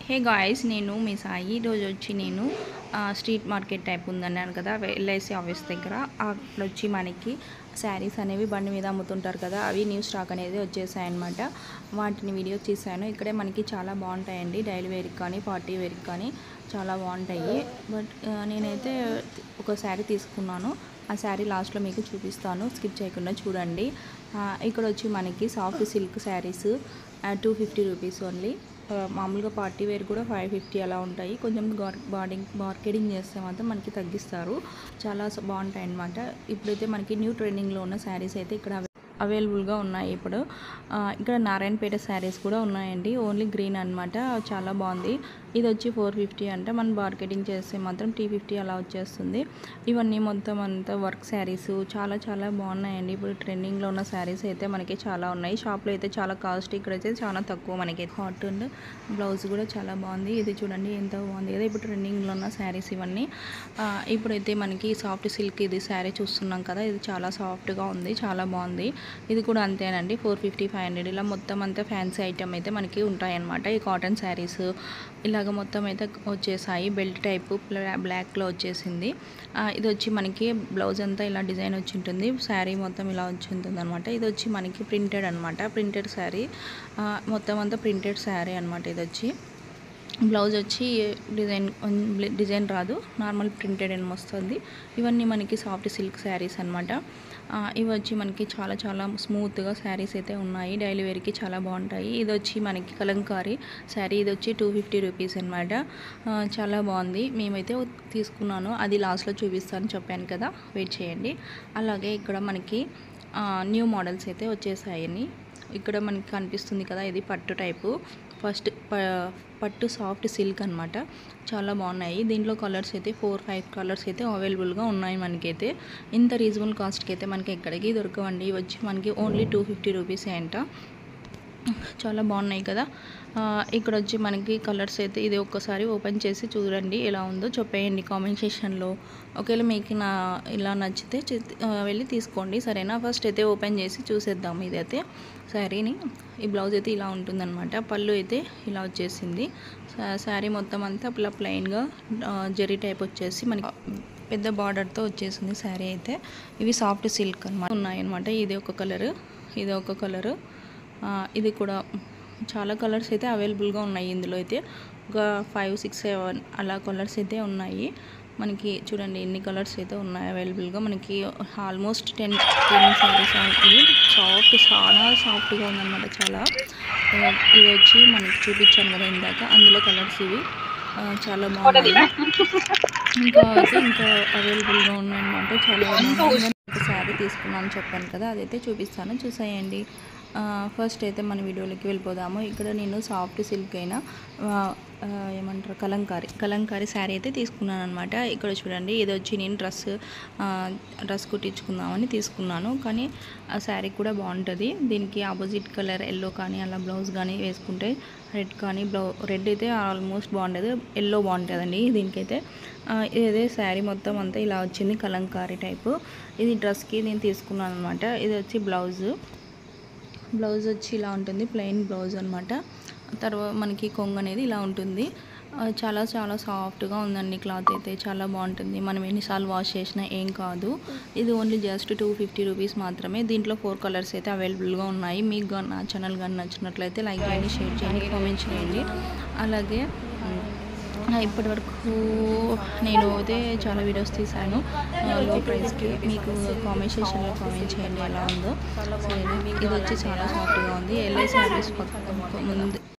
hey guys నేను మీ సాయి ఈరోజు వచ్చి నేను ఆ, స్ట్రీట్ మార్కెట్ టైప్ ఉందన్నాను కదా ఎల్ఐసి ఆఫీస్ దగ్గర అక్కడ వచ్చి మనకి శారీస్ అనేవి బండి మీద అమ్ముతుంటారు కదా అవి న్యూ స్టాక్ అనేది వచ్చేసాయి అనమాట వాటిని వీడియో తీసాను ఇక్కడే మనకి చాలా బాగుంటాయండి డైలీ వేర్కి కానీ పార్టీ వేర్కి కానీ చాలా బాగుంటాయి బట్ ఆ, నేనైతే ఒక శారీ తీసుకున్నాను ఆ శారీ లాస్ట్లో మీకు చూపిస్తాను స్కిప్ చేయకుండా చూడండి ఆ, ఇక్కడ వచ్చి మనకి soft silk sarees two fifty rupees only ఆ, మామూలుగా పార్టీ వేర్ కూడా ఫైవ్ ఫిఫ్టీ అలా ఉంటాయి కొంచెం బార్డింగ్ మార్కెటింగ్ చేస్తే మాత్రం మనకి తగ్గిస్తారు చాలా స- బాగుంటాయి అన్నమాట ఇప్పుడైతే మనకి న్యూ ట్రెండింగ్లో ఉన్న శారీస్ అయితే ఇక్కడ అవై- అవైలబుల్గా ఉన్నాయి ఇప్పుడు ఆ, ఇక్కడ నారాయణపేట శారీస్ కూడా ఉన్నాయండి ఓన్లీ గ్రీన్ అన్నమాట చాలా బాగుంది ఇది వచ్చి ఫోర్ ఫిఫ్టీ అంటే మనం మార్కెటింగ్ చేస్తే మాత్రం టీ ఫిఫ్టీ అలా వచ్చేస్తుంది ఇవన్నీ మొత్తం అంతా వర్క్ శారీస్ చాలా చాలా బాగున్నాయండి ఇప్పుడు ట్రెండింగ్లో ఉన్న శారీస్ అయితే మనకి చాలా ఉన్నాయి షాప్లో అయితే చాలా కాస్ట్ ఇక్కడైతే చాలా తక్కువ మనకి కాటన్ బ్లౌజ్ కూడా చాలా బాగుంది ఇది చూడండి ఎంత బాగుంది కదా ఇప్పుడు ట్రెండింగ్లో ఉన్న శారీస్ ఇవన్నీ ఆ, ఇప్పుడైతే మనకి సాఫ్ట్ సిల్క్ ఇది శారీ చూస్తున్నాం కదా ఇది చాలా సాఫ్ట్గా ఉంది చాలా బాగుంది ఇది కూడా అంతేనండి ఫోర్ ఫిఫ్టీ ఫైవ్ హండ్రెడ్ ఇలా మొత్తం అంతా ఫ్యాన్సీ ఐటమ్ అయితే మనకి ఉంటాయన్నమాట ఈ కాటన్ శారీస్ ఇలాగ మొత్తం అయితే వచ్చేసాయి బెల్ట్ టైపు బ్లాక్లో వచ్చేసింది ఆ, ఇది వచ్చి మనకి బ్లౌజ్ అంతా ఇలా డిజైన్ వచ్చి ఉంటుంది శారీ మొత్తం ఇలా వచ్చి ఉంటుంది అనమాట ఇది వచ్చి మనకి ప్రింటెడ్ అనమాట ప్రింటెడ్ శారీ మొత్తం అంతా ప్రింటెడ్ శారీ అనమాట ఇది వచ్చి బ్లౌజ్ వచ్చి డిజైన్ డిజైన్ రాదు నార్మల్ ప్రింటెడ్ అని వస్తుంది ఇవన్నీ మనకి సాఫ్ట్ సిల్క్ శారీస్ అనమాట ఇవి వచ్చి మనకి చాలా చాలా స్మూత్గా శారీస్ అయితే ఉన్నాయి డైలీ వేర్కి చాలా బాగుంటాయి ఇది వచ్చి మనకి కలంకారీ శారీ ఇది వచ్చి టూ ఫిఫ్టీ రూపీస్ అనమాట చాలా బాగుంది మేమైతే తీసుకున్నాను అది లాస్ట్లో చూపిస్తాను చెప్పాను కదా వెయిట్ చేయండి అలాగే ఇక్కడ మనకి న్యూ మోడల్స్ అయితే వచ్చేసాయని ఇక్కడ మనకి కనిపిస్తుంది కదా ఇది పట్టు టైపు ఫస్ట్ ప- పట్టు సాఫ్ట్ సిల్క్ అనమాట చాలా బాగున్నాయి దీంట్లో కలర్స్ అయితే ఫోర్ ఫైవ్ కలర్స్ అయితే అవైలబుల్గా ఉన్నాయి మనకైతే ఇంత రీజనబుల్ కాస్ట్కి అయితే మనకి ఎక్కడికి దొరకవండి ఇవి వచ్చి మనకి ఓన్లీ టూ ఫిఫ్టీ రూపీసే అంట చాలా బాగున్నాయి కదా ఆ, ఇక్కడ వచ్చి మనకి కలర్స్ అయితే ఇది ఒక్కసారి ఓపెన్ చేసి చూడండి ఎలా ఉందో చెప్పేయండి కామెంట్ సెక్షన్లో ఒకవేళ మీకు నా ఇలా నచ్చితే చి- ఆ, వెళ్ళి తీసుకోండి సరేనా ఫస్ట్ అయితే ఓపెన్ చేసి చూసేద్దాం ఇదైతే శారీని ఈ బ్లౌజ్ అయితే ఇలా ఉంటుందన్నమాట పళ్ళు అయితే ఇలా వచ్చేసింది శా- శారీ మొత్తం అంతా ఇలా ప్లెయిన్గా జెరీ టైప్ వచ్చేసి మనకి పెద్ద బార్డర్తో వచ్చేసింది శారీ అయితే ఇవి సాఫ్ట్ సిల్క్ అనమాట ఉన్నాయన్నమాట ఇది ఒక కలరు ఇది ఒక కలరు ఆ, ఇది కూడా చాలా కలర్స్ అయితే అవైలబుల్గా ఉన్నాయి ఇందులో అయితే ఒక ఫైవ్ సిక్స్ సెవెన్ అలా కలర్స్ అయితే ఉన్నాయి మనకి చూడండి ఎన్ని కలర్స్ అయితే ఉన్నాయి అవైలబుల్గా మనకి ఆల్మోస్ట్ టెన్ టెన్ సారీస్ ఇది సాఫ్ట్ చాలా సాఫ్ట్గా ఉందన్నమాట చాలా ఆ, ఇది వచ్చి మనకి చూపించాను కదా ఇందాక అందులో కలర్స్ ఇవి ఆ, చాలా బాగున్నాయి ఇంకా అయితే ఇంకా అవైలబుల్గా ఉన్నాయన్నమాట చాలా బాగున్నాయి ఒక శారీ తీసుకున్నాను చెప్పాను కదా అదైతే చూపిస్తాను చూసేయండి ఫస్ట్ అయితే మన వీడియోలోకి వెళ్ళిపోదాము ఇక్కడ నేను సాఫ్ట్ సిల్క్ అయినా ఆ, ఆ, ఏమంటారు కలంకారీ కలంకారీ శారీ అయితే తీసుకున్నాను అనమాట ఇక్కడ చూడండి ఇది వచ్చి నేను డ్రెస్ డ్రెస్ కుట్టించుకుందామని తీసుకున్నాను కానీ ఆ శారీ కూడా బాగుంటుంది దీనికి ఆపోజిట్ కలర్ ఎల్లో కానీ అలా బ్లౌజ్ కానీ వేసుకుంటే రెడ్ కానీ బ్లౌ రెడ్ అయితే ఆల్మోస్ట్ బాగుండదు ఎల్లో బాగుంటుందండి దీనికైతే ఆ, ఇదే శారీ మొత్తం అంతా ఇలా వచ్చింది కలంకారీ టైపు ఇది డ్రెస్కి నేను తీసుకున్నాను అనమాట ఇది వచ్చి బ్లౌజు బ్లౌజ్ వచ్చి ఇలా ఉంటుంది ప్లెయిన్ బ్లౌజ్ అనమాట తర్వాత మనకి కొంగు అనేది ఇలా ఉంటుంది ఆ, చాలా చాలా సాఫ్ట్గా ఉందండి క్లాత్ అయితే చాలా బాగుంటుంది మనం ఎన్నిసార్లు వాష్ చేసినా ఏం కాదు ఇది only just two fifty rupees మాత్రమే దీంట్లో ఫోర్ కలర్స్ అయితే అవైలబుల్గా ఉన్నాయి మీకు కానీ నా ఛానల్ కానీ నచ్చినట్లయితే లైక్ చేయండి షేర్ చేయండి కామెంట్ చేయండి అలాగే ఆ, ఇప్పటి వరకు నేను అయితే చాలా వీడియోస్ తీశాను లో ప్రైస్కి మీకు కామెంట్ సెక్షన్లో కామెంట్ చేయండి ఎలా ఉందో సరే ఇది వచ్చి చాలా సాఫ్ట్గా ఉంది ఎల్ఐ శారీస్ పక్క ముందు